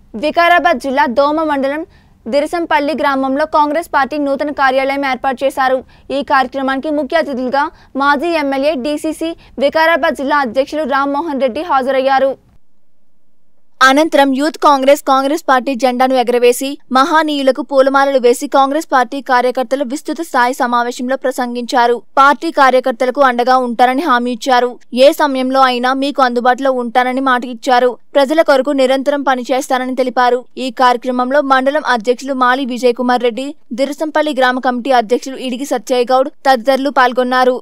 వికారాబాద్ జిల్లా దోమ మండలం దిరసంపల్లి గ్రామంలో కాంగ్రెస్ పార్టీ నూతన కార్యాలయం ఏర్పాటు చేశారు ఈ కార్యక్రమానికి ముఖ్య అతిథులుగా మాజీ ఎమ్మెల్యే డీసీసీ వికారాబాద్ జిల్లా అధ్యక్షులు రామ్మోహన్ రెడ్డి హాజరయ్యారు అనంతరం యూత్ కాంగ్రెస్ కాంగ్రెస్ పార్టీ జెండాను ఎగరవేసి మహానీయులకు పూలమాలలు వేసి కాంగ్రెస్ పార్టీ కార్యకర్తలు విస్తృత స్థాయి సమావేశంలో ప్రసంగించారు పార్టీ కార్యకర్తలకు అండగా ఉంటారని హామీ ఇచ్చారు ఏ సమయంలో అయినా మీకు అందుబాటులో ఉంటానని మాట ఇచ్చారు ప్రజల కొరకు నిరంతరం పనిచేస్తానని తెలిపారు ఈ కార్యక్రమంలో మండలం అధ్యక్షులు మాలి విజయ్ కుమార్ రెడ్డి దిరసంపల్లి గ్రామ కమిటీ అధ్యక్షులు ఇడిగి సత్యయ్య గౌడ్ తదితరులు పాల్గొన్నారు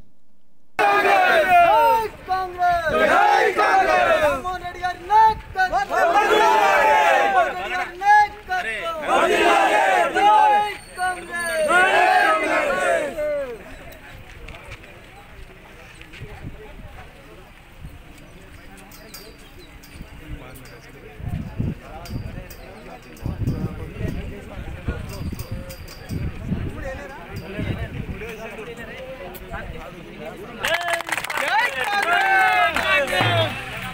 జై కాంగ్రెస్ జగన్మోహన్ రెడ్డి గారి నాయకత్వం జగన్మోహన్ రెడ్డి గారి నాయకత్వం జై కాంగ్రెస్ జై కాంగ్రెస్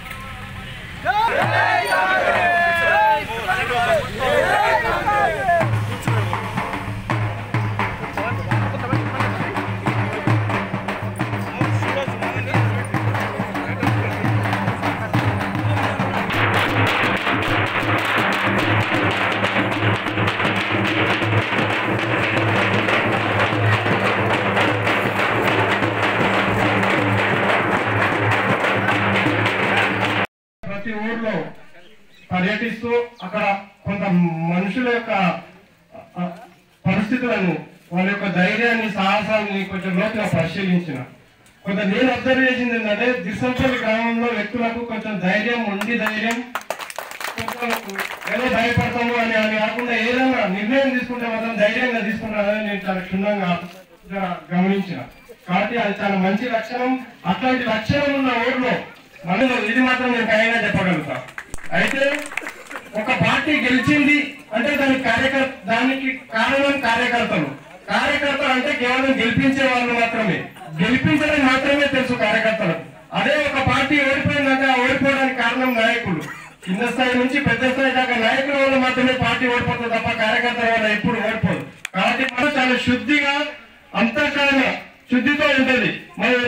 ప్రతి ఊర్లో పర్యటిస్తూ అక్కడ కొంత మనుషుల యొక్క ఆ, పరిస్థితులను వాళ్ళ యొక్క ధైర్యాన్ని సాహసాన్ని కొంచెం లోతుగా పరిశీలించిన కొంత నేను అబ్జర్వ్ చేసింది ఏంటంటే దిశంపల్లి గ్రామంలో వ్యక్తులకు కొంచెం ధైర్యం ఉండి ధైర్యం కొంచెం ఏదో భయపడతాము అని అని కాకుండా ఏదైనా నిర్ణయం తీసుకుంటే మాత్రం ధైర్యంగా తీసుకుంటారని నేను చాలా క్షుణ్ణంగా జర గమనించిన కాబట్టి అది చాలా మంచి లక్షణం అట్లాంటి లక్షణం ఉన్న ఊర్లో మనలో ఇది మాత్రం నేను ఖాయంగా చెప్పగలుగుతా అయితే ఒక పార్టీ గెలిచింది అంటే దానికి కార్యకర్త దానికి కారణం కార్యకర్తలు కార్యకర్తలు అంటే కేవలం గెలిపించే వాళ్ళు మాత్రమే గెలిపించడం మాత్రమే తెలుసు కార్యకర్తలకు అదే ఒక పార్టీ ఓడిపోయిందంటే ఆ ఓడిపోవడానికి కారణం నాయకులు కింద స్థాయి నుంచి పెద్ద స్థాయి దాకా నాయకుల వల్ల మాత్రమే పార్టీ ఓడిపోతుంది తప్ప కార్యకర్తల వల్ల ఎప్పుడు ఓడిపోదు కాబట్టి మనం చాలా శుద్ధిగా అంతఃకరణ శుద్ధితో ఉంటది మనం